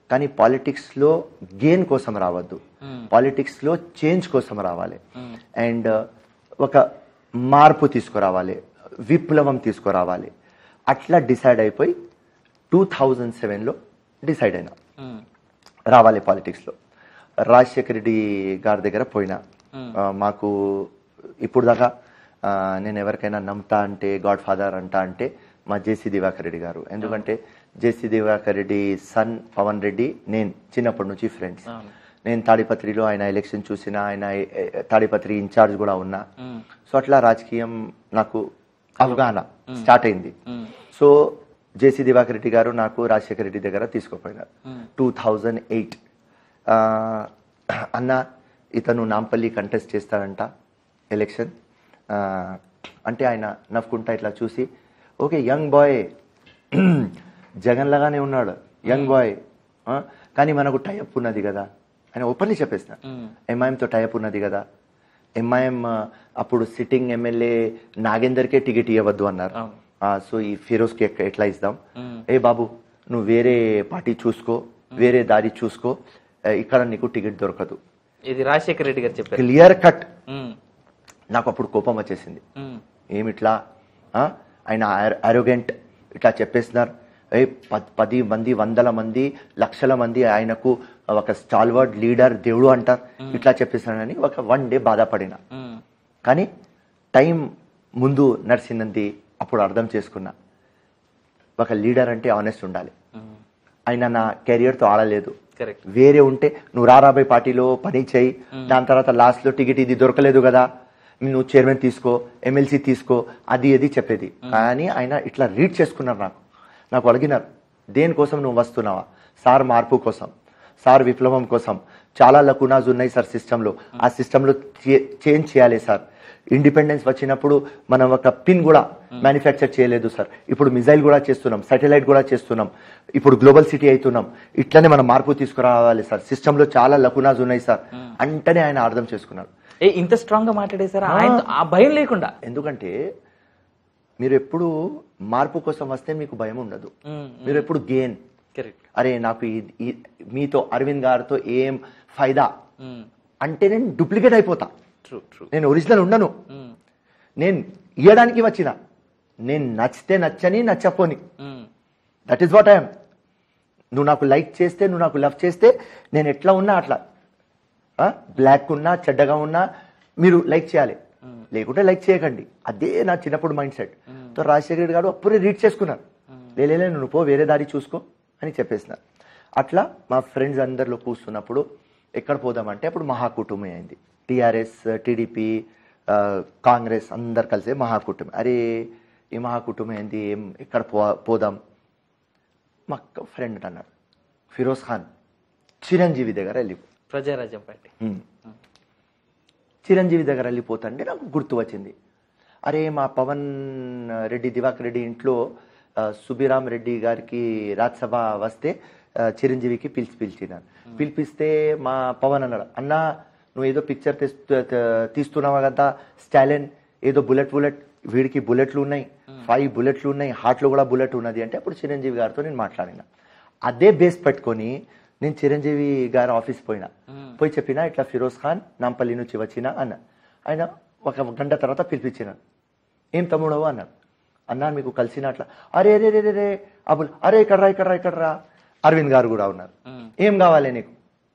కానీ పాలిటిక్స్లో గెయిన్ కోసం రావద్దు పాలిటిక్స్లో చేంజ్ కోసం రావాలి అండ్ ఒక మార్పు తీసుకురావాలి విప్లవం తీసుకురావాలి అట్లా డిసైడ్ అయిపోయి టూ థౌజండ్ సెవెన్లో డిసైడ్ అయినా రావాలి పాలిటిక్స్లో రాజశేఖర రెడ్డి గారి దగ్గర పోయినా ఆ, మాకు ఇప్పుడు దాకా ఆ, నేను ఎవరికైనా నమ్ముతా అంటే గాడ్ ఫాదర్ అంటా అంటే మా జేసీ దివాకర్ రెడ్డి గారు ఎందుకంటే జేసీ దివాకర్ రెడ్డి సన్ పవన్ రెడ్డి నేను చిన్నప్పటి నుంచి ఫ్రెండ్స్ నేను తాడిపత్రిలో ఆయన ఎలక్షన్ చూసిన ఆయన ఏ- ఏ- తాడిపత్రి ఇన్ఛార్జ్ కూడా ఉన్నా సో అట్లా రాజకీయం నాకు అవగాహన స్టార్ట్ అయింది సో జేసీ దివాకర్ రెడ్డి గారు నాకు రాజశేఖర రెడ్డి దగ్గర తీసుకుపోయినారు టూ థౌజండ్ ఎయిట్ అన్న ఇతను నాంపల్లి కంటెస్ట్ చేస్తాడంట ఎలక్షన్ ఆ, అంటే ఆయన నవ్వుకుంటా ఇట్లా చూసి ఓకే యంగ్ బాయ్ జగన్ లాగానే ఉన్నాడు యంగ్ బాయ్ ఆ, కానీ మనకు టైఅప్ ఉన్నది కదా ఆయన ఓపెన్లీ చెప్పేసిన ఎంఐఎంతో టైఅప్ ఉన్నది కదా ఎంఐఎం అప్పుడు సిట్టింగ్ ఎమ్మెల్యే నాగేందర్కే టికెట్ ఇవ్వద్దు అన్నారు ఆ, సో ఈ ఫిరోజ్కి ఎక్క- ఎట్లా ఇద్దాం ఏ బాబు నువ్వు వేరే పార్టీ చూసుకో వేరే దారి చూసుకో ఆ, ఇక్కడ నీకు టికెట్ దొరకదు ఇది రాజశేఖర రెడ్డి గారు చెప్పారు క్లియర్ కట్ ఉమ్, నాకు అప్పుడు కోపం వచ్చేసింది ఉమ్, ఏమిట్లా ఆ? ఆయన అరోగెంట్ ఇట్లా చెప్పేస్తున్నారు ఏ పద్- పది మంది వందల మంది లక్షల మంది ఆయనకు ఒక స్టాల్వర్డ్ లీడర్ దేవుడు అంటారు ఇట్లా చెప్పేస్తున్నాడని ఒక వన్ డే బాధపడిన ఉమ్, కానీ టైం ముందు నడిచిందంది అప్పుడు అర్థం చేసుకున్నా ఒక లీడర్ అంటే ఆనెస్ట్ ఉండాలి ఉమ్. ఆయన నా కెరియర్తో ఆడలేదు కరెక్ట్ వేరే ఉంటే నువ్వు రారాబాయ్ పార్టీలో పని చేయి దాని తర్వాత లాస్ట్ లో టికెట్ ఇది దొరకలేదు కదా నువ్వు చైర్మన్ తీసుకో ఎమ్మెల్సీ తీసుకో అది ఇది చెప్పేది కానీ ఆయన ఇట్లా రీడ్ చేసుకున్నారు నాకు నాకు అడిగినారు దేనికోసం నువ్వు వస్తున్నావా సార్ మార్పు కోసం సార్ విప్లవం కోసం చాలా లకునాజ్ ఉన్నాయి సార్ సిస్టంలో ఆ సిస్టంలో చేంజ్ చేయాలి సార్ ఇండిపెండెన్స్ వచ్చినప్పుడు మనం ఒక పిన్ కూడా మ్యానుఫ్యాక్చర్ చేయలేదు సార్ ఇప్పుడు మిజైల్ కూడా చేస్తున్నాం సాటిలైట్ కూడా చేస్తున్నాం ఇప్పుడు గ్లోబల్ సిటీ అవుతున్నాం ఇట్లనే మనం మార్పు తీసుకురావాలి సార్ సిస్టంలో చాలా లకునాజ్ ఉన్నాయి సార్ అంటనే ఆయన అర్థం చేసుకున్నాడు ఏ ఇంత స్ట్రాంగ్ గా మాట్లాడేశారా ఆయన ఆ భయం లేకుండా ఎందుకంటే మీరు ఎప్పుడు మార్పు కోసం వస్తే మీకు భయం ఉండదు ఉమ్, మీరు ఎప్పుడు గేన్ కరెక్ట్ అరే నాకు ఈ- ఈ- మీతో అరవింద్ గారితో ఏం ఫైదా అంటే నేను డూప్లికేట్ అయిపోతా ట్రూ ట్రూ నేను ఒరిజినల్ ఉండను నేను ఇయ్యడానికి వచ్చిన నేను నచ్చితే నచ్చని నచ్చపోని దట్ ఈస్ వాట్ ఐఎమ్ నువ్వు నాకు లైక్ చేస్తే నువ్వు నాకు లవ్ చేస్తే నేను ఎట్లా ఉన్నా అట్లా బ్లాక్ ఉన్నా చెడ్డగా ఉన్నా మీరు లైక్ చేయాలి లేకుంటే లైక్ చేయకండి అదే నా చిన్నప్పుడు మైండ్ సెట్ తో రాజశేఖర రెడ్డి గారు అప్పుడే రీడ్ చేసుకున్నారు లేలే నువ్వు పో వేరే దారి చూసుకో అని చెప్పేసిన అట్లా మా ఫ్రెండ్స్ అందరిలో కూర్చున్నప్పుడు ఎక్కడ పోదామంటే అప్పుడు మహాకూటమి అయింది టిఆర్ఎస్ టీడీపీ కాంగ్రెస్ అందరు కలిసి మహాకూటమి అరే ఈ మహాకూటమి ఏంది ఏం ఎక్కడ పో పోదాం మా ఫ్రెండ్ అన్నాడు ఫిరోజ్ ఖాన్ చిరంజీవి దగ్గర వెళ్ళి ప్రజారాజ్యం పార్టీ ఉమ్. చిరంజీవి దగ్గర వెళ్ళిపోతుంటే నాకు గుర్తు వచ్చింది అరే మా పవన్ రెడ్డి దివాకర్ రెడ్డి ఇంట్లో ఆ, సుబిరామ్ రెడ్డి గారికి రాజ్యసభ వస్తే ఆ, చిరంజీవికి పిలిచి పిలిచినాను పిలిపిస్తే మా పవన్ అన్నాడు అన్నా నువ్వు ఏదో పిక్చర్ తీస్తున్నావా కదా స్టాలిన్ ఏదో బుల్లెట్ బుల్లెట్ వీడికి బుల్లెట్లు ఉన్నాయి ఫైవ్ బుల్లెట్లు ఉన్నాయి హార్ట్లో కూడా బుల్లెట్ ఉన్నది అంటే అప్పుడు చిరంజీవి గారితో నేను మాట్లాడిన అదే బేస్ పెట్టుకొని నేను చిరంజీవి గారి ఆఫీస్ పోయినా పోయి చెప్పిన ఇట్లా ఫిరోజ్ ఖాన్ నాంపల్లి నుంచి వచ్చిన అన్న ఆయన ఒక గంట తర్వాత పిలిపించిన ఏం తమ్ముడవు అన్నాడు అన్నా మీకు కలిసిన అట్లా అరే రే రే రే రే అబుల్ అరే ఇక్కడ రా ఇక్కడ రా ఇక్కడ రా అరవింద్ గారు కూడా ఉన్నారు ఏం కావాలి నీకు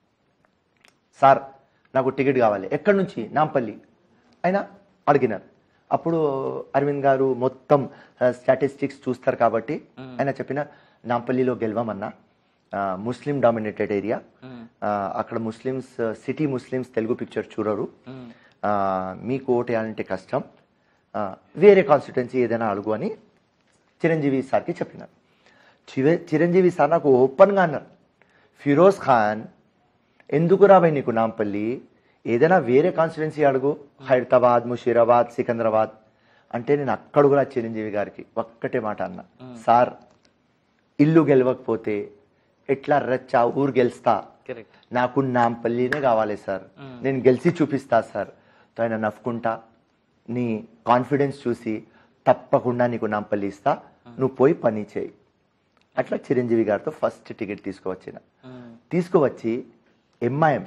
సార్ నాకు టికెట్ కావాలి ఎక్కడి నుంచి నాంపల్లి ఆయన అడిగినారు అప్పుడు అరవింద్ గారు మొత్తం స్టాటిస్టిక్స్ చూస్తారు కాబట్టి ఆయన చెప్పిన నాంపల్లిలో గెలవమన్నా ఆ, ముస్లిం డామినేటెడ్ ఏరియా ఆ, అక్కడ Muslims city Muslims Telugu picture చూడరు ఆ, మీకు ఓటు వేయాలంటే కష్టం ఆ, వేరే కాన్స్టిట్యున్సీ ఏదైనా అడుగు అని చిరంజీవి సార్కి చెప్పినారు చివ- చిరంజీవి సార్ నాకు ఓపెన్గా అన్నారు ఫిరోజ్ ఖాన్ ఎందుకు రాబాయి నీకు నాంపల్లి ఏదైనా వేరే కాన్స్టిట్యున్సీ అడుగు హైదరాబాద్ ముషీరాబాద్ సికింద్రాబాద్ అంటే నేను అక్కడ కూడా చిరంజీవి గారికి ఒక్కటే మాట అన్న సార్ ఇల్లు గెలవకపోతే ఎట్లా రచ్చా ఊరు గెలుస్తా కరెక్ట్ నాకు నాంపల్లినే కావాలి సార్ నేను గెలిచి చూపిస్తా సార్ తో ఆయన నవ్వుకుంటా నీ కాన్ఫిడెన్స్ చూసి తప్పకుండా నీకు నాంపల్లి ఇస్తా నువ్వు పోయి పని చేయి అట్లా చిరంజీవి గారితో ఫస్ట్ టికెట్ తీసుకువచ్చిన తీసుకువచ్చి ఎంఐఎం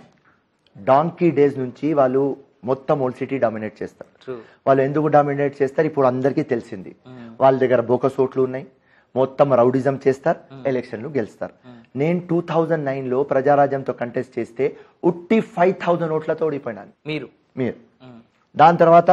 డాంకీ డేస్ నుంచి వాళ్ళు మొత్తం ఓల్డ్ సిటీ డామినేట్ చేస్తారు ట్రూ వాళ్ళు ఎందుకు డామినేట్ చేస్తారు ఇప్పుడు అందరికీ తెలిసింది వాళ్ళ దగ్గర బోకస్ ఓట్లు ఉన్నాయి మొత్తం రౌడిజం చేస్తారు ఎలక్షన్లు గెలుస్తారు నేను టూ థౌజండ్ నైన్లో ప్రజారాజ్యంతో కంటెస్ట్ చేస్తే ఉట్టి ఫైవ్ థౌజండ్ ఓట్లతో ఓడిపోయినాను మీరు మీరు దాని తర్వాత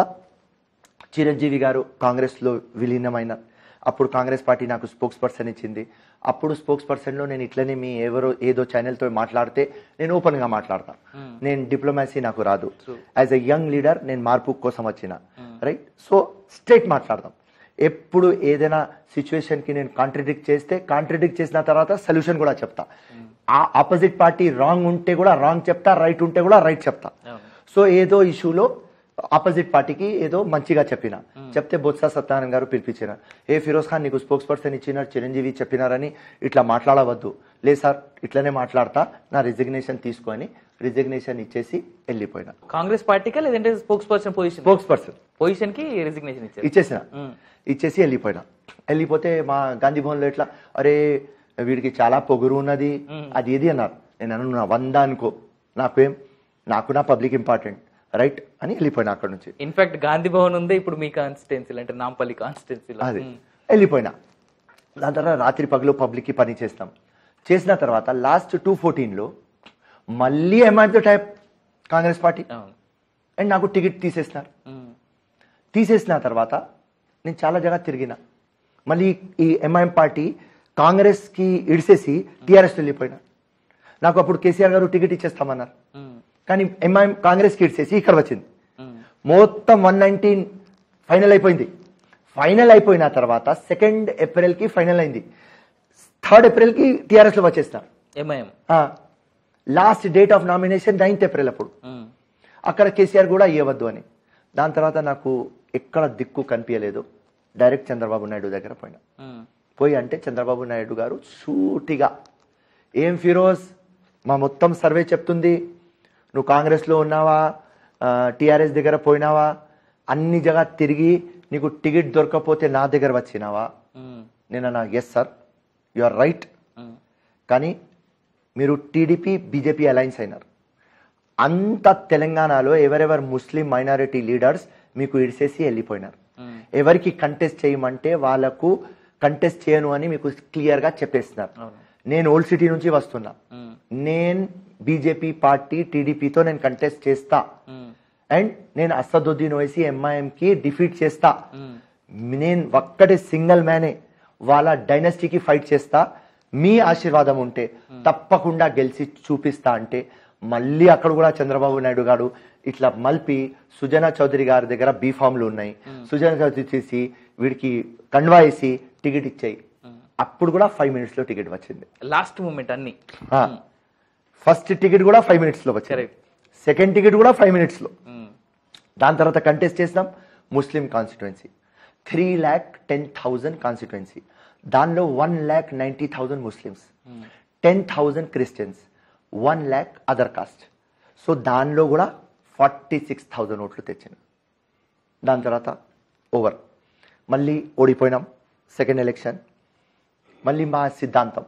చిరంజీవి గారు కాంగ్రెస్లో విలీనమైన అప్పుడు కాంగ్రెస్ పార్టీ నాకు స్పోక్స్ పర్సన్ ఇచ్చింది అప్పుడు స్పోక్స్ పర్సన్లో నేను ఇట్లనే మీ ఎవరో ఏదో ఛానల్తో మాట్లాడితే నేను ఓపెన్గా మాట్లాడతా నేను డిప్లొమాసీ నాకు రాదు యాజ్ ఎ యంగ్ లీడర్ నేను మార్పు కోసం వచ్చిన రైట్ సో స్ట్రైట్ మాట్లాడదాం ఎప్పుడు ఏదైనా సిచ్యువేషన్కి నేను కాంట్రడిక్ట్ చేస్తే కాంట్రడిక్ట్ చేసిన తర్వాత సొల్యూషన్ కూడా చెప్తా ఆ ఆపోజిట్ పార్టీ రాంగ్ ఉంటే కూడా రాంగ్ చెప్తా రైట్ ఉంటే కూడా రైట్ చెప్తా అవును. సో ఏదో ఇష్యూలో ఆపోజిట్ పార్టీకి ఏదో మంచిగా చెప్పిన చెప్తే బొత్స సత్యనారాయణ గారు పిలిపించిన ఏ ఫిరోజ్ ఖాన్ నీకు స్పోక్స్ పర్సన్ ఇచ్చినారు చిరంజీవి చెప్పినారని ఇట్లా మాట్లాడవద్దు లేదు సార్ ఇట్లనే మాట్లాడతా నా రిజిగ్నేషన్ తీసుకొని రిజిగ్నేషన్ ఇచ్చేసి వెళ్ళిపోయినా కాంగ్రెస్ పార్టీకా లేదంటే spokesperson position spokesperson position కి రిజిగ్నేషన్ ఇచ్చారు ఇచ్చేసిన మ్మ్. ఇచ్చేసి వెళ్ళిపోయినా వెళ్ళిపోతే మా గాంధీ భవన్లో ఎట్లా అరే వీడికి చాలా పొగురు ఉన్నది అది ఏది అన్నారు నేను అన్నా వంద అనుకో నాకేం నాకు నా పబ్లిక్ ఇంపార్టెంట్ రైట్ అని వెళ్ళిపోయినా అక్కడ నుంచి ఇన్ఫాక్ట్ గాంధీ భవన్ ఉంది ఇప్పుడు మీ కాన్స్టిట్యున్సీలో అంటే నాంపల్లి కాన్స్టిట్యున్సీలో అది వెళ్ళిపోయినా దాని తర్వాత రాత్రి పగలు పబ్లిక్కి పని చేస్తాం చేసిన తర్వాత లాస్ట్ టూ ఫోర్టీన్లో మళ్ళీ ఎంఐతో టైప్ కాంగ్రెస్ పార్టీ అవును అండ్ నాకు టికెట్ తీసేసినారు మ్మ్. తీసేసిన తర్వాత నేను చాలా జగ తిరిగిన మళ్ళీ ఈ ఎంఐఎం పార్టీ కాంగ్రెస్కి ఇడిసేసి టీఆర్ఎస్ వెళ్ళిపోయినా నాకు అప్పుడు కేసీఆర్ గారు టికెట్ ఇచ్చేస్తామన్నారు మ్మ్. కానీ ఎంఐఎం కాంగ్రెస్కి ఇడిసేసి ఇక్కడ వచ్చింది మ్మ్. మొత్తం వన్ నైన్టీన్ ఫైనల్ అయిపోయింది ఫైనల్ అయిపోయిన తర్వాత సెకండ్ ఏప్రిల్కి ఫైనల్ అయింది థర్డ్ ఏప్రిల్కి టీఆర్ఎస్లో వచ్చేసిన MIM last date of nomination ninth April అప్పుడు మ్మ్. అక్కడ కేసీఆర్ కూడా ఇవ్వద్దు అని దాని తర్వాత నాకు ఎక్కడ దిక్కు కనిపించలేదు డైరెక్ట్ చంద్రబాబు నాయుడు దగ్గర పోయినా మ్మ్. పోయి అంటే చంద్రబాబు నాయుడు గారు సూటిగా ఏం ఫిరోజ్ మా మొత్తం సర్వే చెప్తుంది నువ్వు కాంగ్రెస్లో ఉన్నావా టీఆర్ఎస్ దగ్గర పోయినావా అన్ని జగ తిరిగి నీకు టికెట్ దొరకకపోతే నా దగ్గర వచ్చినావా మ్మ్. నేను అన్నా yes sir you are right మ్మ్. కానీ మీరు టీడీపీ బీజేపీ అలయన్స్ అయినారు అంత తెలంగాణలో ఎవరెవరు ముస్లిం మైనారిటీ లీడర్స్ మీకు ఇడిసేసి వెళ్ళిపోయినారు మ్మ్. ఎవరికి కంటెస్ట్ చేయమంటే వాళ్ళకు కంటెస్ట్ చేయను అని మీకు క్లియర్గా చెప్పేస్తున్నారు అవును నేను ఓల్డ్ సిటీ నుంచి వస్తున్నా మ్మ్. నేను బీజేపీ పార్టీ టీడీపీతో నేను కంటెస్ట్ చేస్తా మ్మ్. అండ్ నేను అసదుద్దీన్ ఓవైసీ ఎంఐఎంకి డిఫీట్ చేస్తా మ్మ్. నేను ఒక్కటే సింగిల్ మ్యానే వాళ్ళ డైనస్టీకి ఫైట్ చేస్తా మీ ఆశీర్వాదం ఉంటే తప్పకుండా గెలిచి చూపిస్తా అంటే మళ్ళీ అక్కడ కూడా చంద్రబాబు నాయుడు గారు ఇట్లా మలిపి సుజనా చౌదరి గారి దగ్గర బీ ఫామ్లు ఉన్నాయి సుజనా చౌదరి చేసి వీడికి కండ్వా వేసి టికెట్ ఇచ్చాయి అప్పుడు కూడా ఫైవ్ మినిట్స్ లో టికెట్ వచ్చింది లాస్ట్ మూమెంట్ అన్ని ఫస్ట్ టికెట్ కూడా ఫైవ్ మినిట్స్ లో వచ్చింది Correct. సెకండ్ టికెట్ కూడా ఫైవ్ మినిట్స్ లో మ్మ్. దాని తర్వాత కంటెస్ట్ చేసినాం Muslim constituency three lakh ten thousand constituency దానిలో one lakh ninety thousand Muslims ten thousand Christians one lakh other caste so దానిలో కూడా ఫార్టీ సిక్స్ థౌజండ్ ఓట్లు తెచ్చిన దాని తర్వాత ఓవర్ మళ్ళీ ఓడిపోయినాం సెకండ్ ఎలక్షన్ మళ్ళీ మా సిద్ధాంతం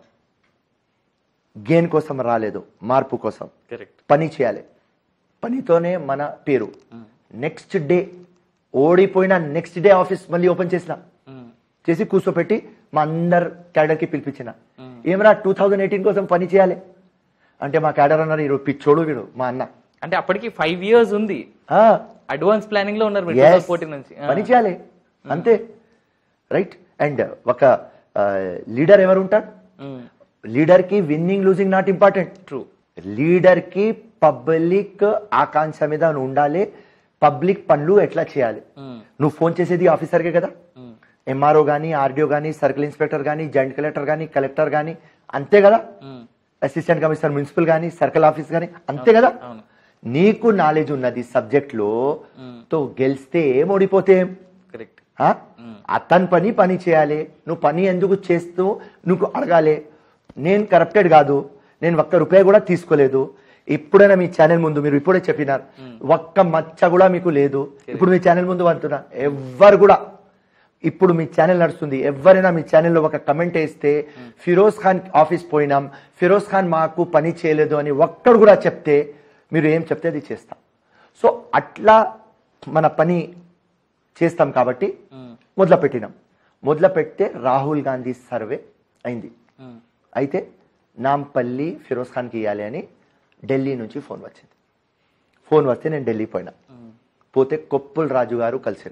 గేన్ కోసం రాలేదు మార్పు కోసం కరెక్ట్ పని చేయాలి పనితోనే మన పేరు నెక్స్ట్ డే ఓడిపోయిన నెక్స్ట్ డే ఆఫీస్ మళ్ళీ ఓపెన్ చేసిన మ్మ్. చేసి కూర్చోపెట్టి మా అందరు క్యాడర్కి పిలిపించిన ఏమరా టూ థౌజండ్ ఎయిటీన్ కోసం పని చేయాలి అంటే మా క్యాడర్ అన్నారు ఈరోజు పిచ్చోడు వీడు మా అన్న అంటే అప్పటికి ఫైవ్ ఇయర్స్ ఉంది ఆ, అడ్వాన్స్ ప్లానింగ్ లో ఉన్నారు మీరు yes, ఫోర్టీన్ నుంచి పని చేయాలి అంతే రైట్ అండ్ ఒక లీడర్ ఎవరు ఉంటాడు లీడర్ కి winning losing not important true leader కి పబ్లిక్ ఆకాంక్ష మీద నువ్వు ఉండాలి పబ్లిక్ పనులు ఎట్లా చేయాలి నువ్వు ఫోన్ చేసేది ఆఫీసర్కే కదా ఎంఆర్ఓ కానీ ఆర్డీఓ కానీ సర్కిల్ ఇన్స్పెక్టర్ కానీ జాయింట్ కలెక్టర్ కానీ కలెక్టర్ కానీ అంతే కదా అసిస్టెంట్ కమిషనర్ మున్సిపల్ కానీ సర్కిల్ ఆఫీస్ కానీ అంతే కదా అవును నీకు నాలెడ్జ్ ఉన్నది సబ్జెక్ట్ లో తో గెలిస్తే ఏం ఓడిపోతే ఏం? కరెక్ట్ ఆ? అతని పని పని చేయాలి నువ్వు పని ఎందుకు చేస్తూ నువ్వు అడగాలి నేను కరప్టెడ్ కాదు నేను ఒక్క రూపాయి కూడా తీసుకోలేదు ఎప్పుడైనా మీ ఛానల్ ముందు మీరు ఇప్పుడే చెప్పినారు ఒక్క మచ్చ కూడా మీకు లేదు ఇప్పుడు మీ ఛానల్ ముందు అంటున్నా ఎవ్వరు కూడా ఇప్పుడు మీ ఛానల్ నడుస్తుంది ఎవరైనా మీ ఛానల్లో ఒక కమెంట్ వేస్తే ఫిరోజ్ ఖాన్ ఆఫీస్ పోయినాం ఫిరోజ్ ఖాన్ మాకు పని చేయలేదు అని ఒక్కడు కూడా చెప్తే మీరు ఏం చెప్తే అది చేస్తాం సో అట్లా మన పని చేస్తాం కాబట్టి మొదలు పెట్టినాం మొదలు పెడితే రాహుల్ గాంధీ సర్వే అయింది అయితే నాంపల్లి ఫిరోజ్ ఖాన్కి ఇవ్వాలి అని ఢిల్లీ నుంచి ఫోన్ వచ్చింది ఫోన్ వస్తే నేను ఢిల్లీ పోయినా పోతే కొప్పుల రాజు గారు కలిసిన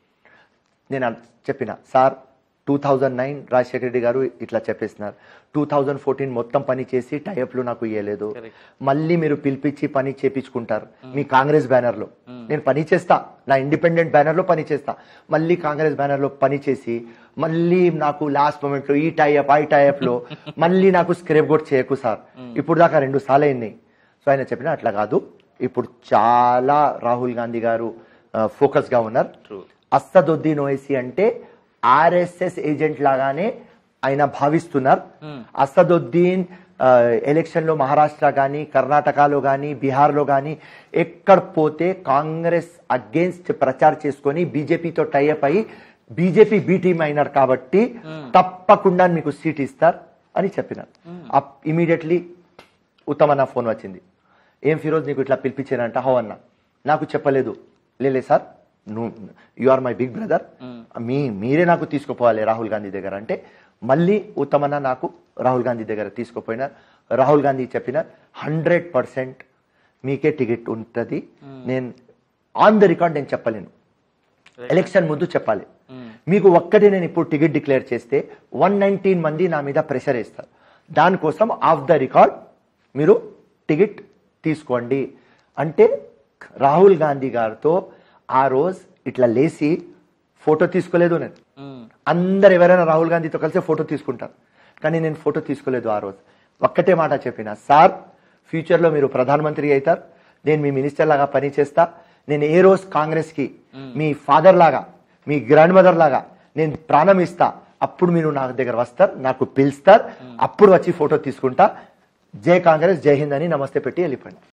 నేను అన్- చెప్పిన sir two thousand nine Rajasekhara Reddy గారు ఇట్లా చెప్పేసినారు టూ థౌజండ్ ఫోర్టీన్ మొత్తం పని చేసి టైఅప్లు నాకు ఇవ్వలేదు Correct. మళ్ళీ మీరు పిలిపించి పని చేపించుకుంటారు మీ కాంగ్రెస్ బ్యానర్ లో నేను పని చేస్తా నా ఇండిపెండెంట్ బ్యానర్ లో పని చేస్తా మళ్ళీ కాంగ్రెస్ బ్యానర్ లో పని చేసి మళ్ళీ నాకు లాస్ట్ మూమెంట్ లో ఈ టైఅప్ ఆ టైఅప్ లో మళ్ళీ నాకు స్క్రేప్ కూడా చేయకు సార్ ఇప్పుడు దాకా రెండు సార్లు అయినాయి సో ఆయన చెప్పిన అట్లా కాదు ఇప్పుడు చాలా రాహుల్ గాంధీ గారు ఫోకస్ గా ఉన్నారు True. అసదుద్దీన్ ఓవైసీ అంటే ఆర్ఎస్ఎస్ ఏజెంట్ లాగానే ఆయన భావిస్తున్నారు అసదుద్దీన్ ఆ, ఎలక్షన్ లో మహారాష్ట్ర కానీ కర్ణాటకలో కానీ బీహార్లో కానీ ఎక్కడ పోతే కాంగ్రెస్ అగేన్స్ట్ ప్రచారం చేసుకొని బీజేపీతో టైఅప్ అయ్యి బీజేపీ బీ టీమ్ అయినారు కాబట్టి తప్పకుండా మీకు సీట్ ఇస్తారు అని చెప్పినారు ఇమీడియట్లీ ఉత్తమన్న ఫోన్ వచ్చింది ఏం ఫిరోజ్ నీకు ఇట్లా పిలిపించారంట హో అన్న నాకు చెప్పలేదు లేలే సార్ నువ్వు you are my big brother మీ మీరే నాకు తీసుకుపోవాలి రాహుల్ గాంధీ దగ్గర అంటే మళ్ళీ ఉత్తమన్న నాకు రాహుల్ గాంధీ దగ్గర తీసుకుపోయినారు రాహుల్ గాంధీ చెప్పిన హండ్రెడ్ పర్సెంట్ మీకే టికెట్ ఉంటుంది నేను ఆన్ ద రికార్డ్ నేను చెప్పలేను ఎలక్షన్ ముందు చెప్పాలి మీకు ఒక్కటే నేను ఇప్పుడు టికెట్ డిక్లేర్ చేస్తే వన్ నైన్టీన్ మంది నా మీద ప్రెషర్ వేస్తారు దానికోసం ఆఫ్ ద రికార్డ్ మీరు టికెట్ తీసుకోండి అంటే రాహుల్ గాంధీ గారితో ఆ రోజు ఇట్లా లేచి ఫోటో తీసుకోలేదు నేను అందరు ఎవరైనా రాహుల్ గాంధీతో కలిసి ఫోటో తీసుకుంటారు కానీ నేను ఫోటో తీసుకోలేదు ఆ రోజు ఒక్కటే మాట చెప్పిన సార్ ఫ్యూచర్లో మీరు ప్రధానమంత్రి అవుతారు నేను మీ మినిస్టర్ లాగా పని చేస్తా నేను ఏ రోజు కాంగ్రెస్ కి మీ ఫాదర్ లాగా మీ గ్రాండ్ మదర్ లాగా నేను ప్రాణం ఇస్తా అప్పుడు మీరు నా దగ్గర వస్తారు నాకు పిలుస్తారు అప్పుడు వచ్చి ఫోటో తీసుకుంటా జై కాంగ్రెస్ జై హింద్ అని నమస్తే పెట్టి వెళ్ళిపోయింది